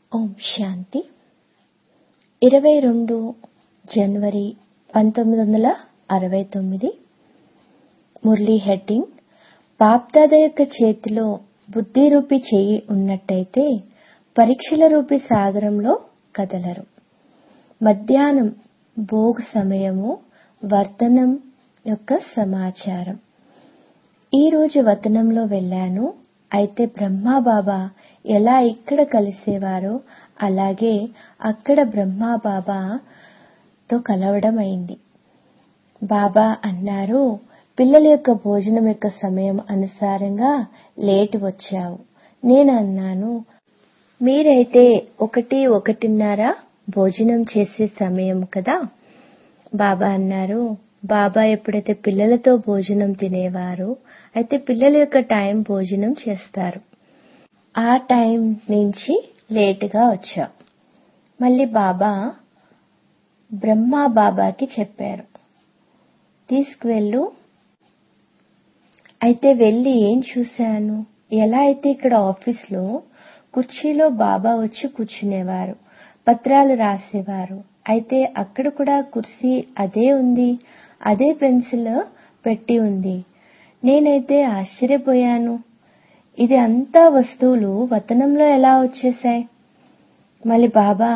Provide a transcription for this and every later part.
ఓం శాంతి ఇరవై రెండు జనవరి పంతొమ్మిది వందల అరవై తొమ్మిది మురళీ హెడ్డింగ్ బాప్దాద యొక్క చేతిలో బుద్ధి రూపి చెయ్యి ఉన్నట్టయితే పరీక్షల రూపి సాగరంలో కదలరు మధ్యాహ్నం భోగ్ సమయము వర్తనం యొక్క సమాచారం ఈ రోజు వతనంలో వెళ్ళాను అయితే బ్రహ్మాబాబా ఎలా ఇక్కడ కలిసేవారో అలాగే అక్కడ బ్రహ్మాబాబాతో కలవడం అయింది బాబా అన్నారు పిల్లల యొక్క భోజనం యొక్క సమయం అనుసారంగా లేట్ వచ్చావు నేను అన్నాను మీరైతే ఒకటి ఒకటిన్నర భోజనం చేసే సమయం కదా బాబా అన్నారు బాబా ఎప్పుడైతే పిల్లలతో భోజనం తినేవారు అయితే పిల్లల యొక్క టైం భోజనం చేస్తారు ఆ టైం నుంచి లేటుగా వచ్చా మళ్ళీ బాబా బ్రహ్మా బాబాకి చెప్పారు తీసుకువెళ్ళు అయితే వెళ్ళి ఏం చూశాను ఎలా అయితే ఇక్కడ ఆఫీస్లో కుర్చీలో బాబా వచ్చి కూర్చునేవారు పత్రాలు రాసేవారు అయితే అక్కడ కూడా కుర్చీ అదే ఉంది అదే పెన్సిల్ పెట్టి ఉంది నేనైతే ఆశ్చర్యపోయాను ఇది అంతా వస్తువులు వతనంలో ఎలా వచ్చేశాయి మళ్ళీ బాబా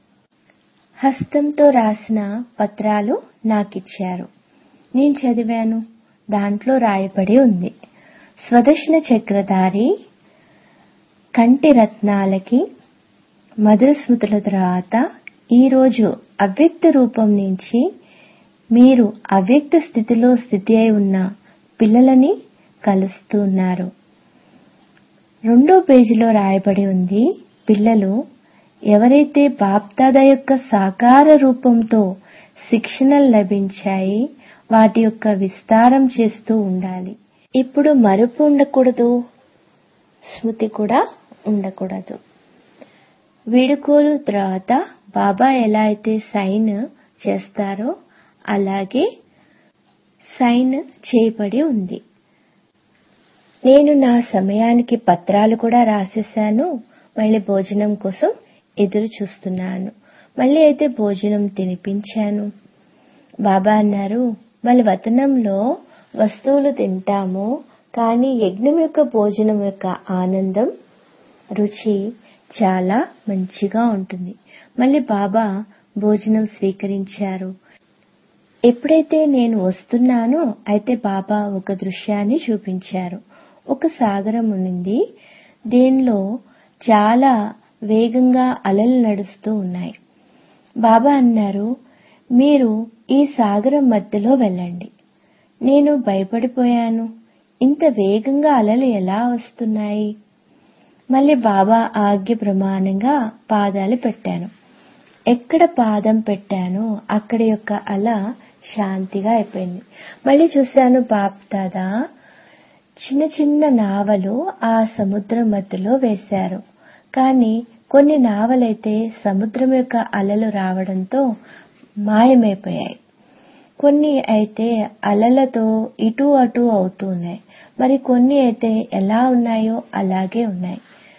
హస్తంతో రాసిన పత్రాలు నాకిచ్చారు నేను చదివాను దాంట్లో రాయబడి ఉంది స్వదర్శన చక్రధారి కంటి రత్నాలకి మధుర స్మృతుల తర్వాత ఈరోజు అవ్యక్త రూపం నుంచి మీరు అవ్యక్త స్థితిలో స్థితి అయి ఉన్న పిల్లలని కలుస్తున్నారు రెండో పేజీలో రాయబడి ఉంది పిల్లలు ఎవరైతే బాప్దాద యొక్క సాకార రూపంతో శిక్షణలు లభించాయి వాటి యొక్క విస్తారం చేస్తూ ఉండాలి ఇప్పుడు మరుపు ఉండకూడదు స్మృతి కూడా ఉండకూడదు వీడుకోలు తర్వాత బాబా ఎలా అయితే సైన్ చేస్తారో అలాగే సైన్ చేయబడి ఉంది నేను నా సమయానికి పత్రాలు కూడా రాసేశాను మళ్ళీ భోజనం కోసం ఎదురు చూస్తున్నాను మళ్ళీ అయితే భోజనం తినిపించాను బాబా అన్నారు మళ్ళీ వతనంలో వస్తువులు తింటాము కానీ యజ్ఞం యొక్క భోజనం యొక్క ఆనందం రుచి చాలా మంచిగా ఉంటుంది మళ్ళీ బాబా భోజనం స్వీకరించారు ఎప్పుడైతే నేను వస్తున్నానో అయితే బాబా ఒక దృశ్యాన్ని చూపించారు ఒక సాగరం ఉంది దీనిలో చాలా వేగంగా అలలు నడుస్తూ ఉన్నాయి బాబా అన్నారు మీరు ఈ సాగరం మధ్యలో వెళ్ళండి నేను భయపడిపోయాను ఇంత వేగంగా అలలు ఎలా వస్తున్నాయి మళ్ళీ బాబా ఆజ్ఞ ప్రమాణంగా పాదాలు పెట్టాను ఎక్కడ పాదం పెట్టానో అక్కడ యొక్క అల శాంతిగా అయిపోయింది మళ్ళీ చూశాను బాప్దాదా చిన్న చిన్న నావలు ఆ సముద్రం మధ్యలో వేశారు కానీ కొన్ని నావలైతే సముద్రం యొక్క అలలు రావడంతో మాయమైపోయాయి కొన్ని అయితే అలలతో ఇటు అటు అవుతూ ఉన్నాయి మరి కొన్ని అయితే ఎలా ఉన్నాయో అలాగే ఉన్నాయి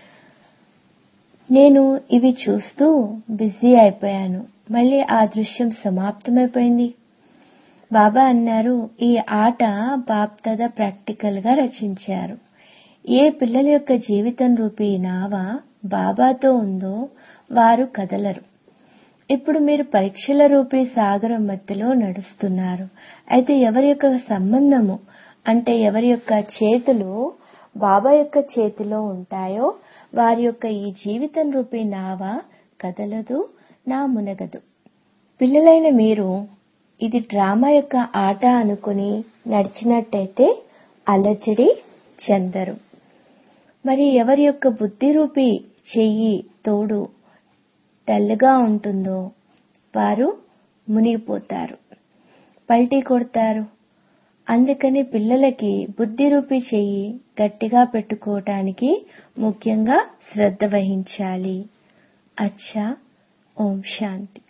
నేను ఇవి చూస్తూ బిజీ అయిపోయాను మళ్ళీ ఆ దృశ్యం సమాప్తమైపోయింది బాబా అన్నారు ఈ ఆట బాప్దాద ప్రాక్టికల్ గా రచించారు ఏ పిల్లల యొక్క జీవితం రూపీ నావ బాబాతో ఉందో వారు కదలరు ఇప్పుడు మీరు పరీక్షల రూపీ సాగరం మధ్యలో నడుస్తున్నారు అయితే ఎవరి యొక్క సంబంధము అంటే ఎవరి యొక్క చేతులు బాబా యొక్క చేతిలో ఉంటాయో వారి యొక్క ఈ జీవితం రూపీ నావ కదలదు నా మునగదు పిల్లలైన మీరు ఇది డ్రామా యొక్క ఆట అనుకుని నడిచినట్టయితే అలజడి చెందరు మరి ఎవరి యొక్క బుద్ధి రూపీ చెయ్యి తోడు డల్గా ఉంటుందో వారు మునిగిపోతారు పల్టీ కొడతారు అందుకని పిల్లలకి బుద్ధి రూపి చెయ్యి గట్టిగా పెట్టుకోవటానికి ముఖ్యంగా శ్రద్ధ వహించాలి అచ్చా ఓం శాంతి